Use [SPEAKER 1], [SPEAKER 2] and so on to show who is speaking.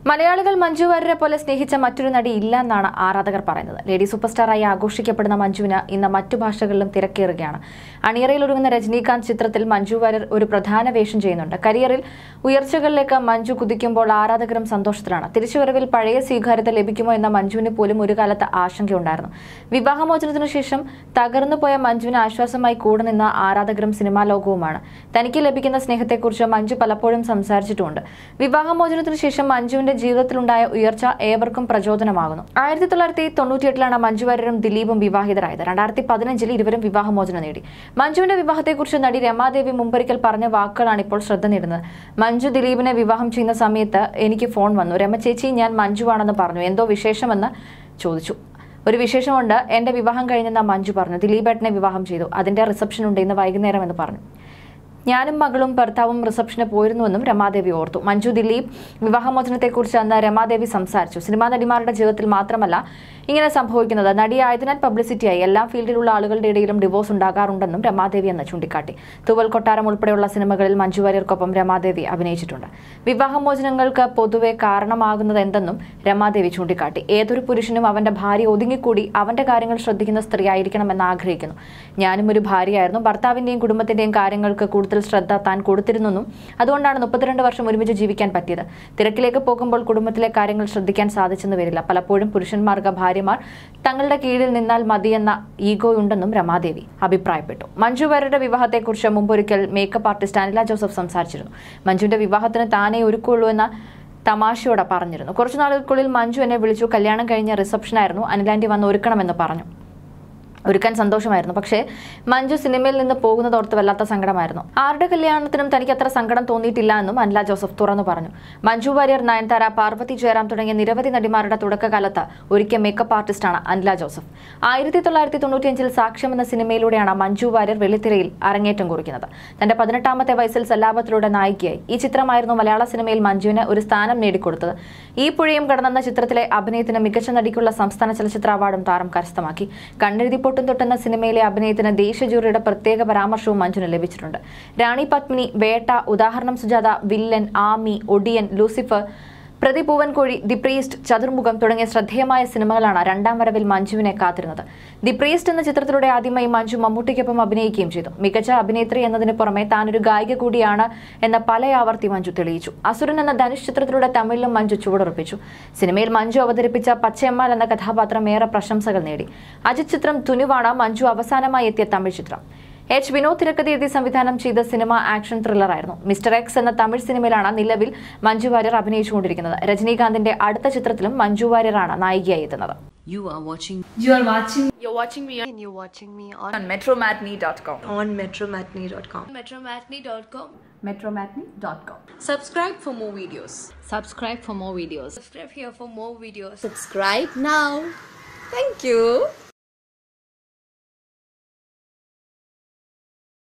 [SPEAKER 1] മലയാളികൾ മഞ്ജു വാര്യരെ പോലെ സ്നേഹിച്ച മറ്റൊരു നടി ഇല്ല എന്നാണ് ആരാധകർ പറയുന്നത് ലേഡി സൂപ്പർ സ്റ്റാറായി ആഘോഷിക്കപ്പെടുന്ന മഞ്ജുവിന് ഇന്ന് മറ്റു ഭാഷകളിലും തിരക്കേറുകയാണ് അണിയറയിൽ ഒരുങ്ങുന്ന രജനീകാന്ത് ചിത്രത്തിൽ മഞ്ജു വാര്യർ ഒരു പ്രധാന വേഷം ചെയ്യുന്നുണ്ട് കരിയറിൽ ഉയർച്ചകളിലേക്ക് മഞ്ജു കുതിക്കുമ്പോൾ ആരാധകരും സന്തോഷത്തിലാണ് തിരിച്ചുവരവിൽ പഴയ സ്വീകാര്യത ലഭിക്കുമോ എന്ന മഞ്ജുവിന് പോലും ഒരു കാലത്ത് ആശങ്കയുണ്ടായിരുന്നു വിവാഹമോചനത്തിനു ശേഷം തകർന്നു പോയ മഞ്ജുവിന് ആശ്വാസമായി കൂടെ നിന്ന ആരാധകരും സിനിമാ ലോകവുമാണ് തനിക്ക് ലഭിക്കുന്ന സ്നേഹത്തെക്കുറിച്ച് മഞ്ജു പലപ്പോഴും സംസാരിച്ചിട്ടുമുണ്ട് വിവാഹമോചനത്തിനു ശേഷം മഞ്ജുവിന്റെ ജീവിതത്തിലുണ്ടായ ഉയർച്ച ഏവർക്കും പ്രചോദനമാകുന്നു ആയിരത്തി തൊള്ളായിരത്തി തൊണ്ണൂറ്റിയെട്ടിലാണ് മഞ്ജു വാര്യരും ദിലീപും വിവാഹിതരായത് രണ്ടായിരത്തി പതിനഞ്ചിൽ ഇരുവരും വിവാഹമോചനം നേടി മഞ്ജുവിന്റെ വിവാഹത്തെക്കുറിച്ച് നടി രമാദേവി മുമ്പൊരിക്കൽ പറഞ്ഞ വാക്കുകളാണ് ഇപ്പോൾ ശ്രദ്ധ നേടുന്നത് മഞ്ജു ദിലീപിനെ വിവാഹം ചെയ്യുന്ന സമയത്ത് എനിക്ക് ഫോൺ വന്നു രമ ചേച്ചി ഞാൻ മഞ്ജുവാണെന്ന് പറഞ്ഞു എന്തോ വിശേഷമെന്ന് ചോദിച്ചു ഒരു വിശേഷമുണ്ട് എന്റെ വിവാഹം കഴിഞ്ഞെന്ന മഞ്ജു പറഞ്ഞു ദിലീപേട്ടനെ വിവാഹം ചെയ്തു അതിന്റെ റിസപ്ഷൻ ഉണ്ട് ഇന്ന് വൈകുന്നേരം എന്ന് പറഞ്ഞു ഞാനും മകളും ഭർത്താവും റിസപ്ഷന് പോയിരുന്നുവെന്നും രമാദേവി ഓർത്തു മഞ്ജു ദിലീപ് വിവാഹമോചനത്തെക്കുറിച്ച് അന്ന് രമാദേവി സംസാരിച്ചു സിനിമാ നടിമാരുടെ ജീവിതത്തിൽ മാത്രമല്ല ഇങ്ങനെ സംഭവിക്കുന്നത് നടിയായതിനാൽ പബ്ലിസിറ്റിയായി എല്ലാ ഫീൽഡിലുള്ള ആളുകളുടെ ഇടയിലും ഡിവോഴ്സ് ഉണ്ടാകാറുണ്ടെന്നും രമാദേവി എന്ന് ചൂണ്ടിക്കാട്ടി തൂവൽ കൊട്ടാരം ഉൾപ്പെടെയുള്ള സിനിമകളിൽ മഞ്ജു വാര്യർക്കൊപ്പം രമാദേവി അഭിനയിച്ചിട്ടുണ്ട് വിവാഹമോചനങ്ങൾക്ക് പൊതുവെ കാരണമാകുന്നത് എന്തെന്നും രമാദേവി ചൂണ്ടിക്കാട്ടി ഏതൊരു പുരുഷനും അവന്റെ ഭാര്യ ഒതുങ്ങിക്കൂടി അവന്റെ കാര്യങ്ങൾ ശ്രദ്ധിക്കുന്ന സ്ത്രീ ആയിരിക്കണമെന്ന് ആഗ്രഹിക്കുന്നു ഞാനും ഒരു ഭാര്യയായിരുന്നു ഭർത്താവിന്റെയും കുടുംബത്തിന്റെയും കാര്യങ്ങൾക്ക് കൂടുതൽ ശ്രദ്ധ താൻ കൊടുത്തിരുന്നെന്നും അതുകൊണ്ടാണ് മുപ്പത്തിരണ്ട് വർഷം ഒരുമിച്ച് ജീവിക്കാൻ പറ്റിയത് തിരക്കിലേക്ക് പോകുമ്പോൾ കുടുംബത്തിലെ കാര്യങ്ങൾ ശ്രദ്ധിക്കാൻ സാധിച്ചെന്ന് വരില്ല പലപ്പോഴും പുരുഷന്മാർക്ക് ഭാര്യമാർ തങ്ങളുടെ കീഴിൽ നിന്നാൽ മതിയെന്ന ഈഗോയുണ്ടെന്നും രമാദേവി അഭിപ്രായപ്പെട്ടു മഞ്ജു വാര്യരുടെ വിവാഹത്തെക്കുറിച്ച് മുമ്പൊരിക്കൽ മേക്കപ്പ് ആർട്ടിസ്റ്റ് അനില ജോസഫ് സംസാരിച്ചിരുന്നു മഞ്ജുവിന്റെ വിവാഹത്തിന് താനേ ഒരുക്കുള്ളൂ എന്ന തമാശയോടെ പറഞ്ഞിരുന്നു കുറച്ചു നാളുകൾക്കുള്ളിൽ മഞ്ജു എന്നെ വിളിച്ചു കല്യാണം കഴിഞ്ഞ റിസപ്ഷനായിരുന്നു അനിലാൻറ്റി വന്ന് ഒരുക്കണമെന്ന് പറഞ്ഞു ഒരുക്കാൻ സന്തോഷമായിരുന്നു പക്ഷേ മഞ്ജു സിനിമയിൽ നിന്ന് പോകുന്നത് ഓർത്ത് വല്ലാത്ത സങ്കടമായിരുന്നു ആരുടെ കല്യാണത്തിനും തനിക്ക് അത്ര സങ്കടം തോന്നിയിട്ടില്ല എന്നും അനില ജോസഫ് തുറന്നു പറഞ്ഞു മഞ്ജു വാര്യർ നയൻതാര പാർവതി ജയറാം തുടങ്ങിയ നിരവധി നടിമാരുടെ തുടക്കകാലത്ത് ഒരുക്കിയ മേക്കപ്പ് ആർട്ടിസ്റ്റാണ് അനില ജോസഫ് ആയിരത്തി തൊള്ളായിരത്തി തൊണ്ണൂറ്റിയഞ്ചിൽ സാക്ഷ്യം എന്ന സിനിമയിലൂടെയാണ് മഞ്ജു വാര്യർ വെള്ളിത്തിരയിൽ അരങ്ങേറ്റം കുറിക്കുന്നത് തന്റെ പതിനെട്ടാമത്തെ വയസ്സിൽ സല്ലാപത്തിലൂടെ നായികയായി ഈ ചിത്രമായിരുന്നു മലയാള സിനിമയിൽ മഞ്ജുവിന് ഒരു സ്ഥാനം നേടിക്കൊടുത്തത് ഈ പുഴയും കടന്നെന്ന ചിത്രത്തിലെ അഭിനയത്തിന് മികച്ച നടിക്കുള്ള സംസ്ഥാന ചലച്ചിത്ര അവാർഡും താരം കരസ്ഥമാക്കി കണ്ണെഴുതി പൊട്ടും തൊട്ടെന്ന സിനിമയിലെ അഭിനയത്തിന് ദേശീയ ജൂറിയുടെ പ്രത്യേക പരാമർശവും മഞ്ജുന് ലഭിച്ചിട്ടുണ്ട് റാണി Padmini Vettah Udaharanam Sujatha Villain Aami Odiyan Lucifer Prathi Poovankozhi the priest Chathurmukham തുടങ്ങിയ ശ്രദ്ധേയമായ സിനിമകളാണ് രണ്ടാം വരവിൽ മഞ്ജുവിനെ കാത്തിരുന്നത് ദി പ്രീസ്റ്റ് എന്ന ചിത്രത്തിലൂടെ ആദ്യമായി മഞ്ജു മമ്മൂട്ടിക്കൊപ്പം അഭിനയിക്കുകയും ചെയ്തു മികച്ച അഭിനേത്രി എന്നതിന് പുറമെ താനൊരു ഗായിക കൂടിയാണ് എന്ന പല ആവർത്തി മഞ്ജു തെളിയിച്ചു അസുരൻ എന്ന ധനുഷ് ചിത്രത്തിലൂടെ തമിഴിലും മഞ്ജു ചുവടുറപ്പിച്ചു സിനിമയിൽ മഞ്ജു അവതരിപ്പിച്ച പച്ചയമ്മാൽ എന്ന കഥാപാത്രം ഏറെ പ്രശംസകൾ നേടി അജിത് ചിത്രം തുനുവാണ് മഞ്ജു അവസാനമായി എത്തിയ തമിഴ് ചിത്രം എച്ച് വിനോദ് തിരക്കഥ എഴുതി സംവിധാനം ചെയ്ത സിനിമ ആക്ഷൻ ത്രില്ലറായിരുന്നു മിസ്റ്റർ എക്സ് എന്ന തമിഴ് സിനിമയിലാണ് നിലവിൽ മഞ്ജു വാര്യർ അഭിനയിച്ചുകൊണ്ടിരിക്കുന്നത് രജനീകാന്തിന്റെ അടുത്ത ചിത്രത്തിലും മഞ്ജു വാര്യറാണ് നായികയായി എത്തുന്നത്
[SPEAKER 2] You are watching
[SPEAKER 3] You are watching
[SPEAKER 4] You're watching me on,
[SPEAKER 5] and you're watching me on,
[SPEAKER 1] on metromatney.com
[SPEAKER 5] on metromatney.com.
[SPEAKER 4] metromatney.com.
[SPEAKER 1] metromatney.com
[SPEAKER 2] subscribe for more videos
[SPEAKER 3] subscribe for more videos.
[SPEAKER 4] Subscribe here for more videos.
[SPEAKER 5] Subscribe now. Thank you.